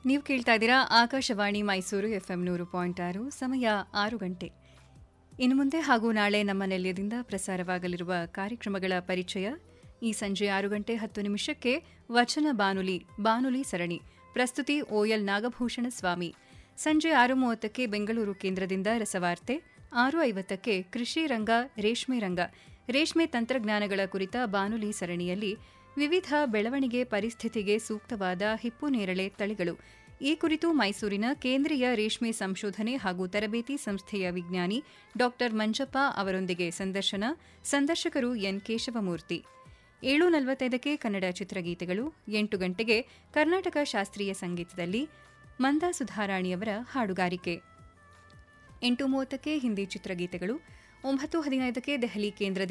ನೀವು ಕೇಳ್ತಾ ಇದ್ದೀರಾ ಆಕಾಶವಾಣಿ ಮೈಸೂರು ಎಫ್ಎಂ ನೂರು ಪಾಯಿಂಟ್ ಆರು ಸಮಯ ಆರು ಗಂಟೆ ಇನ್ನು ಮುಂದೆ ಹಾಗೂ ನಾಳೆ ನಮ್ಮ ನಿಲಯದಿಂದ ಪ್ರಸಾರವಾಗಲಿರುವ ಕಾರ್ಯಕ್ರಮಗಳ ಪರಿಚಯ ಈ ಸಂಜೆ ಆರು ಗಂಟೆ ಹತ್ತು ನಿಮಿಷಕ್ಕೆ ವಚನ ಬಾನುಲಿ ಬಾನುಲಿ ಸರಣಿ ಪ್ರಸ್ತುತಿ ಓಎಲ್ ನಾಗಭೂಷಣ ಸ್ವಾಮಿ ಸಂಜೆ ಆರು ಮೂವತ್ತಕ್ಕೆ ಬೆಂಗಳೂರು ಕೇಂದ್ರದಿಂದ ರಸವಾರ್ತೆ ಆರು ಐವತ್ತಕ್ಕೆ ಕೃಷಿ ರಂಗ ರೇಷ್ಮೆ ರಂಗ ರೇಷ್ಮೆ ತಂತ್ರಜ್ಞಾನಗಳ ಕುರಿತ ಬಾನುಲಿ ಸರಣಿಯಲ್ಲಿ ವಿವಿಧ ಬೆಳವಣಿಗೆ ಪರಿಸ್ಥಿತಿಗೆ ಸೂಕ್ತವಾದ ಹಿಪ್ಪು ನೇರಳೆ ತಳಿಗಳು ಈ ಕುರಿತು ಮೈಸೂರಿನ ಕೇಂದ್ರೀಯ ರೇಷ್ಮೆ ಸಂಶೋಧನೆ ಹಾಗೂ ತರಬೇತಿ ಸಂಸ್ಥೆಯ ವಿಜ್ಞಾನಿ ಡಾ ಮಂಜಪ್ಪ ಅವರೊಂದಿಗೆ ಸಂದರ್ಶನ ಸಂದರ್ಶಕರು ಎನ್ ಕೇಶವಮೂರ್ತಿ ಏಳು ನಲವತ್ತೈದಕ್ಕೆ ಕನ್ನಡ ಚಿತ್ರಗೀತೆಗಳು ಎಂಟು ಗಂಟೆಗೆ ಕರ್ನಾಟಕ ಶಾಸ್ತ್ರೀಯ ಸಂಗೀತದಲ್ಲಿ ಮಂದಾ ಸುಧಾರಾಣಿಯವರ ಹಾಡುಗಾರಿಕೆ ಎಂಟು ಮೂವತ್ತಕ್ಕೆ ಹಿಂದಿ ಚಿತ್ರಗೀತೆಗಳು ಒಂಬತ್ತು ಹದಿನೈದಕ್ಕೆ ದೆಹಲಿ ಕೇಂದ್ರದಿಂದ